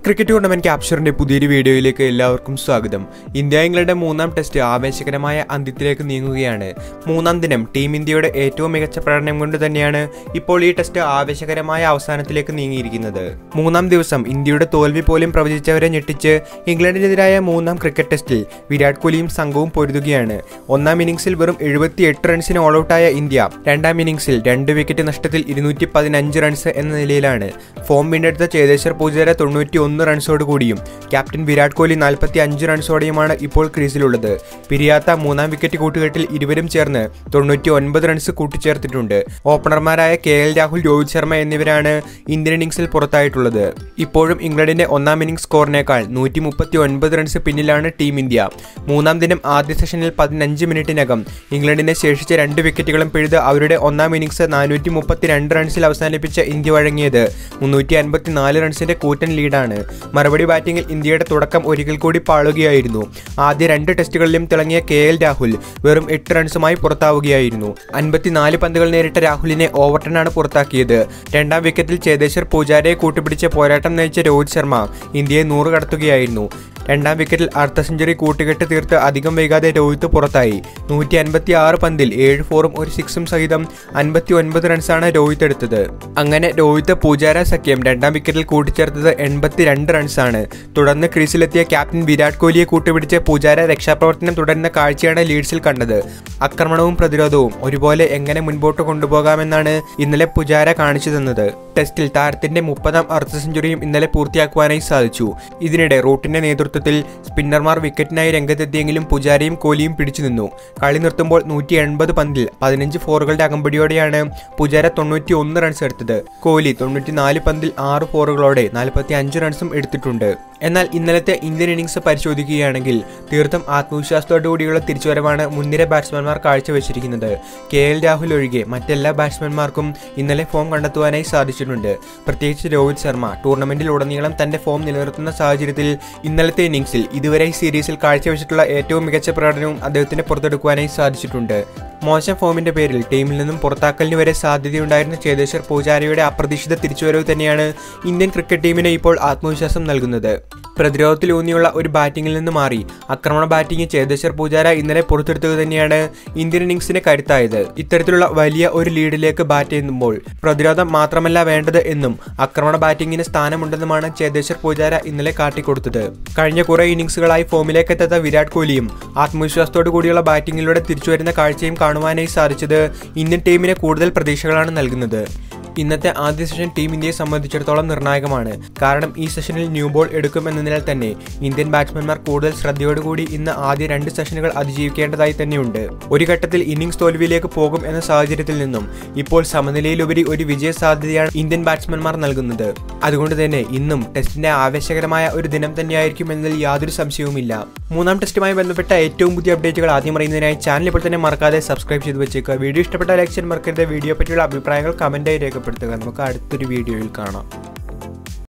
cricket tournament ക്യാപ്ചറിന്റെ പുതിയൊരു വീഡിയോയിലേക്ക് എല്ലാവർക്കും സ്വാഗതം ഇന്ത്യ ഇംഗ്ലണ്ട് മൂന്നാം ടെസ്റ്റ് ആവേശകരമായ അന്ത്യത്തിലേക്ക് നീങ്ങുകയാണ് മൂന്നാം ദിനം ടീം ഇന്ത്യയുടെ ഏറ്റവും മികച്ച പ്രകടനം കൊണ്ട് തന്നെയാണ് ഇപ്പോൾ ഈ ടെസ്റ്റ് ആവേശകരമായ അവസാനത്തിലേക്ക് നീങ്ങിയിരിക്കുന്നത് മൂന്നാം ദിവസം ഇന്ത്യയുടെ തോൽവി പോലും പ്രവചിച്ചവരെ ഞെട്ടിച്ച് ഇംഗ്ലണ്ടിനെതിരായ മൂന്നാം ക്രിക്കറ്റ് ടെസ്റ്റിൽ വിരാട് കോഹ്ലിയും സംഘവും പൊരുതുകയാണ് ഒന്നാം ഇന്നിംഗ്സിൽ വെറും എഴുപത്തിയെട്ട് റൺസിന് ഓൾ ഔട്ടായ ഇന്ത്യ രണ്ടാം ഇന്നിംഗ്സിൽ രണ്ട് വിക്കറ്റ് നഷ്ടത്തിൽ ഇരുന്നൂറ്റി പതിനഞ്ച് റൺസ് എന്ന നിലയിലാണ് ഫോം വീണ്ടെടുത്ത ചേതേശ്വർ പൂജാര തൊണ്ണൂറ്റി ഒന്ന് റൺസോട് കൂടിയും ക്യാപ്റ്റൻ വിരാട് കോഹ്ലി നാൽപ്പത്തി അഞ്ച് റൺസോടെയുമാണ് ഇപ്പോൾ ക്രീസിലുള്ളത് പിരിയാത്ത മൂന്നാം വിക്കറ്റ് കൂട്ടുകെട്ടിൽ ഇരുവരും ചേർന്ന് തൊണ്ണൂറ്റി ഒൻപത് റൺസ് കൂട്ടിച്ചേർത്തിട്ടുണ്ട് ഓപ്പണർമാരായ കെ എൽ രാഹുൽ രോഹിത് ശർമ്മ എന്നിവരാണ് ഇന്ത്യൻ ഇന്നിംഗ്സിൽ പുറത്തായിട്ടുള്ളത് ഇപ്പോഴും ഇംഗ്ലണ്ടിന്റെ ഒന്നാം ഇന്നിംഗ്സ് സ്കോറിനേക്കാൾ നൂറ്റി മുപ്പത്തി ഒൻപത് റൺസ് പിന്നിലാണ് ടീം ഇന്ത്യ മൂന്നാം ദിനം ആദ്യ സെഷനിൽ പതിനഞ്ച് മിനിറ്റിനകം ഇംഗ്ലണ്ടിനെ ശേഷിച്ച രണ്ട് വിക്കറ്റുകളും പിഴുത് അവരുടെ ഒന്നാം ഇന്നിംഗ്സ് നാനൂറ്റി മുപ്പത്തി രണ്ട് റൺസിൽ അവസാനിപ്പിച്ച ഇന്ത്യ വഴങ്ങിയത് മുന്നൂറ്റി അൻപത്തിനാല് റൺസിന്റെ കൂറ്റൻ ലീഡാണ് മറുപടി ബാറ്റിംഗിൽ ഇന്ത്യയുടെ തുടക്കം ഒരിക്കൽ കൂടി പാളുകയായിരുന്നു ആദ്യ രണ്ട് ടെസ്റ്റുകളിലും തിളങ്ങിയ കെ എൽ രാഹുൽ വെറും എട്ട് റൺസുമായി പുറത്താവുകയായിരുന്നു അൻപത്തിനാല് പന്തുകൾ നേരിട്ട രാഹുലിനെ ഓവർട്ടനാണ് പുറത്താക്കിയത് രണ്ടാം വിക്കറ്റിൽ ചേതേശ്വർ പൂജാരയെ കൂട്ടുപിടിച്ച് പോരാട്ടം നയിച്ച രോഹിത് ശർമ്മ ഇന്ത്യയെ നൂറ് കടത്തുകയായിരുന്നു രണ്ടാം വിക്കറ്റിൽ അർദ്ധ സെഞ്ചുറി കൂട്ടുകെട്ട് തീർത്ത് അധികം വൈകാതെ രോഹിത് പുറത്തായി നൂറ്റി അൻപത്തി ആറ് പന്തിൽ ഏഴ് ഫോറും ഒരു സിക്സും സഹിതം അൻപത്തി ഒൻപത് റൺസാണ് രോഹിത് എടുത്തത് അങ്ങനെ രോഹിത് പൂജാര സഖ്യം രണ്ടാം വിക്കറ്റിൽ കൂട്ടിച്ചേർത്തത് എൺപത്തി രണ്ട് റൺസാണ് തുടർന്ന് ക്രീസിലെത്തിയ ക്യാപ്റ്റൻ വിരാട് കോഹ്ലിയെ കൂട്ടുപിടിച്ച് പൂജാര രക്ഷാപ്രവർത്തനം തുടരുന്ന കാഴ്ചയാണ് ലീഡ്സിൽ കണ്ടത് ആക്രമണവും പ്രതിരോധവും ഒരുപോലെ എങ്ങനെ മുൻപോട്ട് കൊണ്ടുപോകാമെന്നാണ് ഇന്നലെ പുജാര കാണിച്ചു തന്നത് ടെസ്റ്റിൽ താരത്തിന്റെ മുപ്പതാം അർദ്ധ സെഞ്ചുറിയും ഇന്നലെ പൂർത്തിയാക്കുവാനായി സാധിച്ചു ഇതിനിടെ റൂട്ടിന്റെ നേതൃത്വത്തിൽ സ്പിന്നർമാർ വിക്കറ്റിനായി രംഗത്തെത്തിയെങ്കിലും പുജാരയും കോഹ്ലിയും പിടിച്ചു നിന്നു കളി നിർത്തുമ്പോൾ നൂറ്റി എൺപത് പന്തിൽ പതിനഞ്ച് ഫോറുകളുടെ അകമ്പടിയോടെയാണ് പുജാര തൊണ്ണൂറ്റി ഒന്ന് റൺസ് എടുത്തത് കോഹ്ലി തൊണ്ണൂറ്റിനാല് പന്തിൽ ആറ് ഫോറുകളോടെ നാൽപ്പത്തി അഞ്ച് റൺസും എടുത്തിട്ടുണ്ട് എന്നാൽ ഇന്നലത്തെ ഇന്ത്യൻ ഇന്നിംഗ്സ് പരിശോധിക്കുകയാണെങ്കിൽ തീർത്തും ആത്മവിശ്വാസത്തോടുകൂടിയുള്ള തിരിച്ചുവരവാണ് മുൻനിര ബാറ്റ്സ്മാൻമാർ കാഴ്ചവെച്ചിരിക്കുന്നത് കെ എൽ രാഹുൽ ഒഴികെ മറ്റെല്ലാ ബാറ്റ്സ്മാൻമാർക്കും ഇന്നലെ ഫോം കണ്ടെത്തുവാനായി സാധിച്ചിട്ടുണ്ട് പ്രത്യേകിച്ച് രോഹിത് ശർമ്മ ടൂർണമെന്റിൽ ഉടനീളം തന്റെ ഫോം നിലനിർത്തുന്ന സാഹചര്യത്തിൽ ഇന്നലത്തെ ഇന്നിംഗ്സിൽ ഇതുവരെ ഈ സീരീസിൽ കാഴ്ചവെച്ചിട്ടുള്ള ഏറ്റവും മികച്ച പ്രകടനവും അദ്ദേഹത്തിന് പുറത്തെടുക്കുവാനായി സാധിച്ചിട്ടുണ്ട് മോശം ഫോമിന്റെ പേരിൽ ടീമിൽ നിന്നും പുറത്താക്കലിന് വരെ സാധ്യതയുണ്ടായിരുന്ന ചേതേശ്വർ പൂജാരയുടെ അപ്രതീക്ഷിത തിരിച്ചുവരവ് തന്നെയാണ് ഇന്ത്യൻ ക്രിക്കറ്റ് ടീമിന് ഇപ്പോൾ ആത്മവിശ്വാസം നൽകുന്നത് പ്രതിരോധത്തിലൂന്നിയുള്ള ഒരു ബാറ്റിംഗിൽ നിന്ന് മാറി ആക്രമണ ബാറ്റിംഗ് ചേതേശ്വർ പൂജാര ഇന്നലെ പുറത്തെടുത്തത് തന്നെയാണ് ഇന്ത്യൻ ഇന്നിംഗ്സിന് കരുത്തായത് ഇത്തരത്തിലുള്ള വലിയ ഒരു ലീഡിലേക്ക് ബാറ്റ് ചെയ്യുമ്പോൾ പ്രതിരോധം മാത്രമല്ല വേണ്ടത് എന്നും ആക്രമണ ബാറ്റിംഗിന് സ്ഥാനമുണ്ടെന്നുമാണ് ചേതേശ്വർ പൂജാര ഇന്നലെ കാട്ടിക്കൊടുത്തത് കഴിഞ്ഞ കുറെ ഇന്നിംഗ്സുകളായി ഫോമിലേക്ക് എത്താത്ത വിരാട് കോഹ്ലിയും ആത്മവിശ്വാസത്തോടു കൂടിയുള്ള ബാറ്റിംഗിലൂടെ തിരിച്ചുവരുന്ന കാഴ്ചയും കാണുവാനായി സാധിച്ചത് ഇന്ത്യൻ ടീമിന് കൂടുതൽ പ്രതീക്ഷകളാണ് നൽകുന്നത് ഇന്നത്തെ ആദ്യ സെഷൻ ടീം ഇന്ത്യയെ സംബന്ധിച്ചിടത്തോളം നിർണായകമാണ് കാരണം ഈ സെഷനിൽ ന്യൂ ബോൾ എടുക്കും എന്നതിനാൽ തന്നെ ഇന്ത്യൻ ബാറ്റ്സ്മാൻമാർ കൂടുതൽ ശ്രദ്ധയോടുകൂടി ഇന്ന് ആദ്യ രണ്ട് സെഷനുകൾ അതിജീവിക്കേണ്ടതായി തന്നെയുണ്ട് ഒരു ഘട്ടത്തിൽ ഇന്നിംഗ്സ് തോൽവിയിലേക്ക് പോകും എന്ന സാഹചര്യത്തിൽ നിന്നും ഇപ്പോൾ സമനിലയിലുപരി ഒരു വിജയ സാധ്യതയാണ് ഇന്ത്യൻ ബാറ്റ്സ്മാൻമാർ നൽകുന്നത് അതുകൊണ്ട് തന്നെ ഇന്നും ടെസ്റ്റിന്റെ ആവേശകരമായ ഒരു ദിനം തന്നെയായിരിക്കും എന്നതിൽ യാതൊരു സംശയവുമില്ല മൂന്നാം ടെസ്റ്റുമായി ബന്ധപ്പെട്ട ഏറ്റവും പുതിയ അപ്ഡേറ്റുകൾ ആദ്യം അറിയുന്നതിനായി ചാനൽ ഇപ്പോൾ തന്നെ മറക്കാതെ സബ്സ്ക്രൈബ് ചെയ്ത് വെച്ചേക്കുക വീഡിയോ ഇഷ്ടപ്പെട്ട ലൈക്ക് ചെയ്യാൻ മറക്കരുത് വീഡിയോ പറ്റിയുള്ള അഭിപ്രായങ്ങൾ കമന്റായി രേഖപ്പെടുത്തുക നമുക്ക് അടുത്തൊരു വീഡിയോയിൽ കാണാം